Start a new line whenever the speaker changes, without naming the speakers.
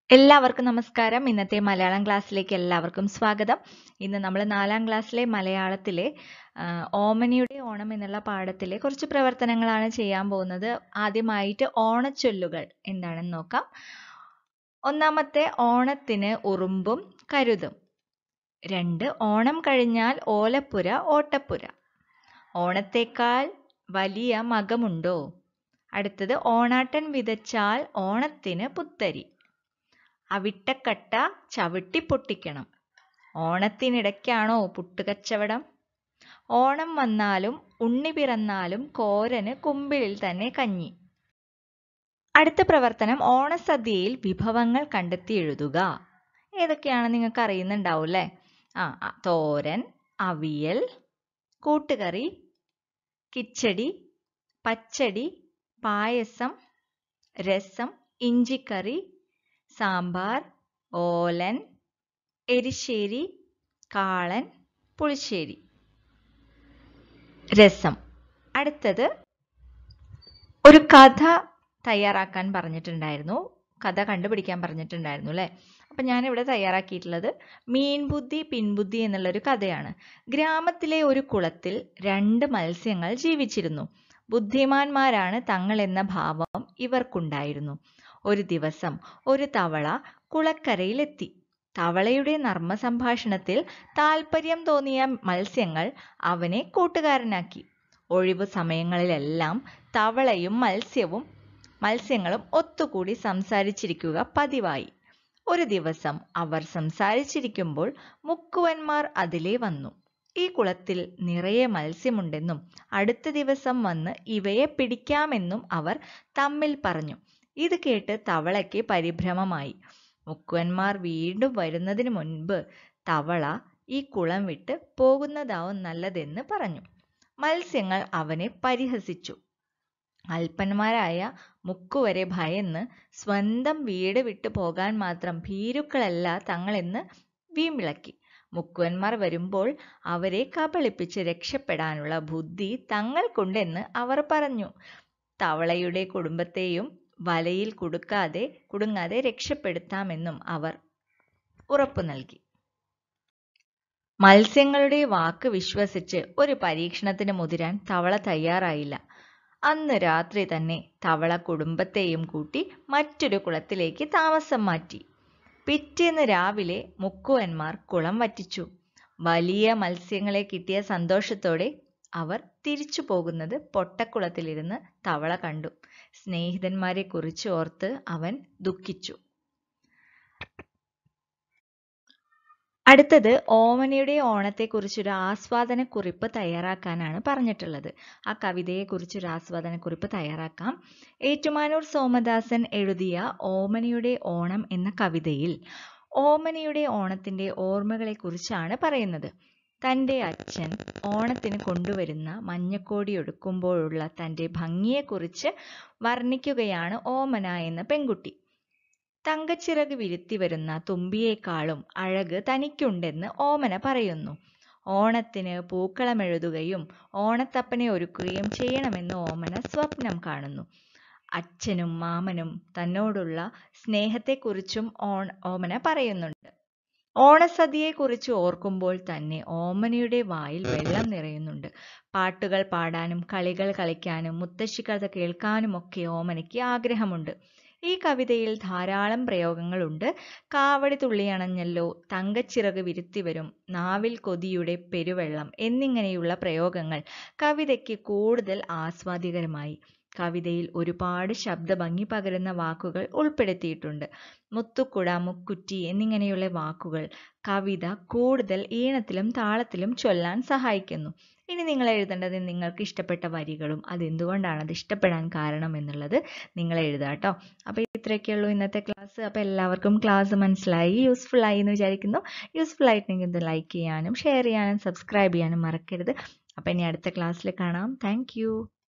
എല്ലാവർക്കും നമസ്കാരം ഇന്നത്തെ മലയാളം ക്ലാസ്സിലേക്ക് എല്ലാവർക്കും സ്വാഗതം ഇന്ന് നമ്മൾ നാലാം ക്ലാസ്സിലെ മലയാളത്തിലെ ആ, ഓമനിയുടെ ഓണം എന്നുള്ള പാഠത്തിലെ കുറച്ച് പ്രവർത്തനങ്ങളാണ് ചെയ്യാൻ പോകുന്നത് ആദ്യമായിട്ട് ഓണച്ചൊല്ലുകൾ എന്താണെന്ന് നോക്കാം ഒന്നാമത്തെ ഓണത്തിന് ഉറുമ്പും കരുതും രണ്ട് ഓണം കഴിഞ്ഞാൽ ഓലപ്പുര ഓട്ടപ്പുര ഓണത്തേക്കാൾ വലിയ മകമുണ്ടോ അടുത്തത് ഓണാട്ടൻ വിതച്ചാൽ ഓണത്തിന് പുത്തരി അവിട്ടക്കട്ട ചവിട്ടി പൊട്ടിക്കണം ഓണത്തിനിടയ്ക്കാണോ പുട്ടുകച്ചവടം ഓണം വന്നാലും ഉണ്ണി പിറന്നാലും കോരന് കുമ്പിളിൽ തന്നെ കഞ്ഞി അടുത്ത പ്രവർത്തനം ഓണസദ്യയിൽ വിഭവങ്ങൾ കണ്ടെത്തി എഴുതുക ഏതൊക്കെയാണ് നിങ്ങൾക്ക് അറിയുന്നുണ്ടാവും അല്ലേ ആ ആ, തോരൻ അവിയൽ കൂട്ടുകറി കിച്ചടി പച്ചടി പായസം രസം ഇഞ്ചിക്കറി സാമ്പാർ ഓലൻ എരിശ്ശേരി കാളൻ പുളിശ്ശേരി രസം അടുത്തത് ഒരു കഥ തയ്യാറാക്കാൻ പറഞ്ഞിട്ടുണ്ടായിരുന്നു കഥ കണ്ടുപിടിക്കാൻ പറഞ്ഞിട്ടുണ്ടായിരുന്നു അല്ലേ അപ്പം ഞാനിവിടെ തയ്യാറാക്കിയിട്ടുള്ളത് മീൻബുദ്ധി പിൻബുദ്ധി എന്നുള്ളൊരു കഥയാണ് ഗ്രാമത്തിലെ ഒരു കുളത്തിൽ രണ്ട് മത്സ്യങ്ങൾ ജീവിച്ചിരുന്നു ബുദ്ധിമാന്മാരാണ് തങ്ങൾ എന്ന ഭാവം ഇവർക്കുണ്ടായിരുന്നു ഒരു ദിവസം ഒരു തവള കുളക്കരയിലെത്തി തവളയുടെ നർമ്മ സംഭാഷണത്തിൽ താല്പര്യം തോന്നിയ മത്സ്യങ്ങൾ അവനെ കൂട്ടുകാരനാക്കി ഒഴിവു സമയങ്ങളിലെല്ലാം തവളയും മത്സ്യവും മത്സ്യങ്ങളും ഒത്തുകൂടി സംസാരിച്ചിരിക്കുക പതിവായി ഒരു ദിവസം അവർ സംസാരിച്ചിരിക്കുമ്പോൾ മുക്കുവന്മാർ അതിലേ വന്നു ഈ കുളത്തിൽ നിറയെ മത്സ്യമുണ്ടെന്നും അടുത്ത ദിവസം വന്ന് ഇവയെ പിടിക്കാമെന്നും അവർ തമ്മിൽ പറഞ്ഞു ഇത് കേട്ട് തവളയ്ക്ക് പരിഭ്രമമായി മുക്കുവന്മാർ വീണ്ടും വരുന്നതിന് മുൻപ് തവള ഈ കുളം വിട്ട് പോകുന്നതാവും നല്ലതെന്ന് പറഞ്ഞു മത്സ്യങ്ങൾ അവനെ പരിഹസിച്ചു അല്പന്മാരായ മുക്കുവരെ ഭയന്ന് സ്വന്തം വീട് വിട്ടു പോകാൻ മാത്രം ഭീരുക്കളല്ല തങ്ങളെന്ന് വീമ്പിളക്കി മുക്കുവന്മാർ വരുമ്പോൾ അവരെ കബളിപ്പിച്ച് രക്ഷപ്പെടാനുള്ള ബുദ്ധി തങ്ങൾക്കുണ്ടെന്ന് അവർ പറഞ്ഞു തവളയുടെ കുടുംബത്തെയും വലയിൽ കുടുക്കാതെ കുടുങ്ങാതെ രക്ഷപ്പെടുത്താമെന്നും അവർ ഉറപ്പു നൽകി മത്സ്യങ്ങളുടെ വാക്ക് വിശ്വസിച്ച് ഒരു പരീക്ഷണത്തിന് മുതിരാൻ തവള തയ്യാറായില്ല അന്ന് രാത്രി തന്നെ തവള കുടുംബത്തെയും കൂട്ടി മറ്റൊരു കുളത്തിലേക്ക് താമസം മാറ്റി പിറ്റേന്ന് രാവിലെ മുക്കുവന്മാർ കുളം വറ്റിച്ചു വലിയ മത്സ്യങ്ങളെ കിട്ടിയ സന്തോഷത്തോടെ അവർ തിരിച്ചു പോകുന്നത് പൊട്ടക്കുളത്തിലിരുന്ന് തവള കണ്ടു സ്നേഹിതന്മാരെ കുറിച്ച് ഓർത്ത് അവൻ ദുഃഖിച്ചു അടുത്തത് ഓമനയുടെ ഓണത്തെക്കുറിച്ചൊരു ആസ്വാദനക്കുറിപ്പ് തയ്യാറാക്കാനാണ് പറഞ്ഞിട്ടുള്ളത് ആ കവിതയെക്കുറിച്ചൊരു ആസ്വാദനക്കുറിപ്പ് തയ്യാറാക്കാം ഏറ്റുമാനൂർ സോമദാസൻ എഴുതിയ ഓമനയുടെ ഓണം എന്ന കവിതയിൽ ഓമനയുടെ ഓണത്തിന്റെ ഓർമ്മകളെക്കുറിച്ചാണ് പറയുന്നത് തൻ്റെ അച്ഛൻ ഓണത്തിന് കൊണ്ടുവരുന്ന മഞ്ഞക്കോടി ഒടുക്കുമ്പോഴുള്ള തൻ്റെ ഭംഗിയെക്കുറിച്ച് വർണ്ണിക്കുകയാണ് ഓമന എന്ന പെൺകുട്ടി തങ്കച്ചിറക് വിരുത്തി വരുന്ന തുമ്പിയേക്കാളും അഴക് തനിക്കുണ്ടെന്ന് ഓമന പറയുന്നു ഓണത്തിന് പൂക്കളമെഴുതുകയും ഓണത്തപ്പനെ ഒരുക്കുകയും ചെയ്യണമെന്ന് ഓമന സ്വപ്നം കാണുന്നു അച്ഛനും മാമനും തന്നോടുള്ള സ്നേഹത്തെക്കുറിച്ചും ഓണ ഓമന പറയുന്നുണ്ട് ഓണസദ്യയെക്കുറിച്ച് ഓർക്കുമ്പോൾ തന്നെ ഓമനയുടെ വായിൽ വെള്ളം നിറയുന്നുണ്ട് പാട്ടുകൾ പാടാനും കളികൾ കളിക്കാനും മുത്തശ്ശി കഥ കേൾക്കാനുമൊക്കെ ഓമനയ്ക്ക് ആഗ്രഹമുണ്ട് ഈ കവിതയിൽ ധാരാളം പ്രയോഗങ്ങളുണ്ട് കാവടി തുള്ളിയണഞ്ഞല്ലോ തങ്കച്ചിറക് വിരുത്തി വരും നാവിൽ കൊതിയുടെ പെരുവെള്ളം എന്നിങ്ങനെയുള്ള പ്രയോഗങ്ങൾ കവിതയ്ക്ക് കൂടുതൽ ആസ്വാദ്യകരമായി കവിതയിൽ ഒരുപാട് ശബ്ദഭംഗി പകരുന്ന വാക്കുകൾ ഉൾപ്പെടുത്തിയിട്ടുണ്ട് മുത്തുക്കുട മുക്കുറ്റി എന്നിങ്ങനെയുള്ള വാക്കുകൾ കവിത കൂടുതൽ ഈണത്തിലും താളത്തിലും ചൊല്ലാൻ സഹായിക്കുന്നു ഇനി നിങ്ങൾ എഴുതേണ്ടത് നിങ്ങൾക്ക് ഇഷ്ടപ്പെട്ട വരികളും അതെന്തുകൊണ്ടാണ് അത് ഇഷ്ടപ്പെടാൻ കാരണം എന്നുള്ളത് നിങ്ങൾ എഴുതുക കേട്ടോ അപ്പോൾ ഇത്രയൊക്കെയുള്ളൂ ഇന്നത്തെ ക്ലാസ് അപ്പോൾ എല്ലാവർക്കും ക്ലാസ് മനസ്സിലായി യൂസ്ഫുൾ ആയി എന്ന് വിചാരിക്കുന്നു യൂസ്ഫുൾ ആയിട്ടുണ്ടെങ്കിൽ ഇത് ലൈക്ക് ചെയ്യാനും ഷെയർ ചെയ്യാനും സബ്സ്ക്രൈബ് ചെയ്യാനും മറക്കരുത് അപ്പോൾ ഇനി അടുത്ത ക്ലാസ്സിൽ കാണാം താങ്ക്